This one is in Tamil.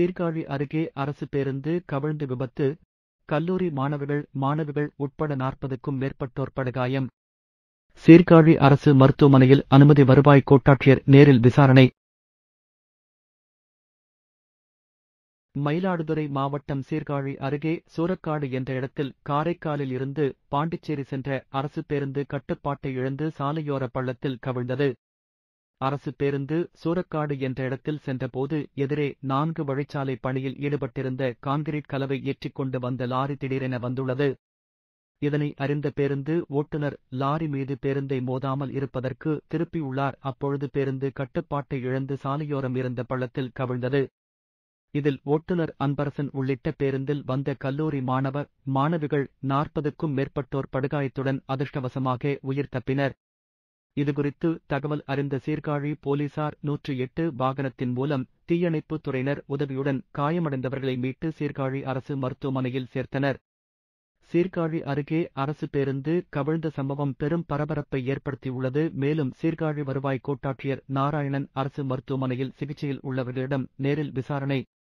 சீர்காழி அருகே அரசு பேருந்து கவிழ்ந்து விபத்து கல்லூரி மாணவர்கள் மாணவிகள் உட்பட நாற்பதுக்கும் மேற்பட்டோர் படுகாயம் சீர்காழி அரசு மருத்துவமனையில் அனுமதி வருவாய் கோட்டாட்சியர் நேரில் விசாரணை மயிலாடுதுறை மாவட்டம் சீர்காழி அருகே சூரக்காடு என்ற இடத்தில் காரைக்காலில் இருந்து பாண்டிச்சேரி சென்ற அரசு பேருந்து கட்டுப்பாட்டை இழந்து சாலையோர பள்ளத்தில் கவிழ்ந்தது அரசு பேருந்து சூரக்காடு என்ற இடத்தில் சென்றபோது எதிரே நான்கு வழிச்சாலை பணியில் ஈடுபட்டிருந்த கான்கிரீட் கலவை ஏற்றிக் கொண்டு வந்த லாரி திடீரென வந்துள்ளது இதனை அறிந்த பேருந்து ஓட்டுநர் லாரி மீது பேருந்தை மோதாமல் இருப்பதற்கு திருப்பியுள்ளார் அப்பொழுது பேருந்து கட்டுப்பாட்டை இழந்து சாலையோரம் இருந்த பள்ளத்தில் கவிழ்ந்தது இதில் ஓட்டுநர் அன்பரசன் உள்ளிட்ட பேருந்தில் வந்த கல்லூரி மாணவ மாணவிகள் நாற்பதுக்கும் மேற்பட்டோர் படுகாயத்துடன் அதிர்ஷ்டவசமாக உயிர் தப்பினர் இதுகுறித்து தகவல் அறிந்த சீர்காழி போலீசார் நூற்று எட்டு வாகனத்தின் மூலம் தீயணைப்புத் துறையினர் உதவியுடன் காயமடைந்தவர்களை மீட்டு சீர்காழி அரசு மருத்துவமனையில் சேர்த்தனர் சீர்காழி அருகே அரசு பேருந்து கவிழ்ந்த சம்பவம் பெரும் பரபரப்பை ஏற்படுத்தியுள்ளது மேலும் சீர்காழி வருவாய் கோட்டாட்சியர் நாராயணன் அரசு மருத்துவமனையில் சிகிச்சையில் உள்ளவர்களிடம் நேரில் விசாரணை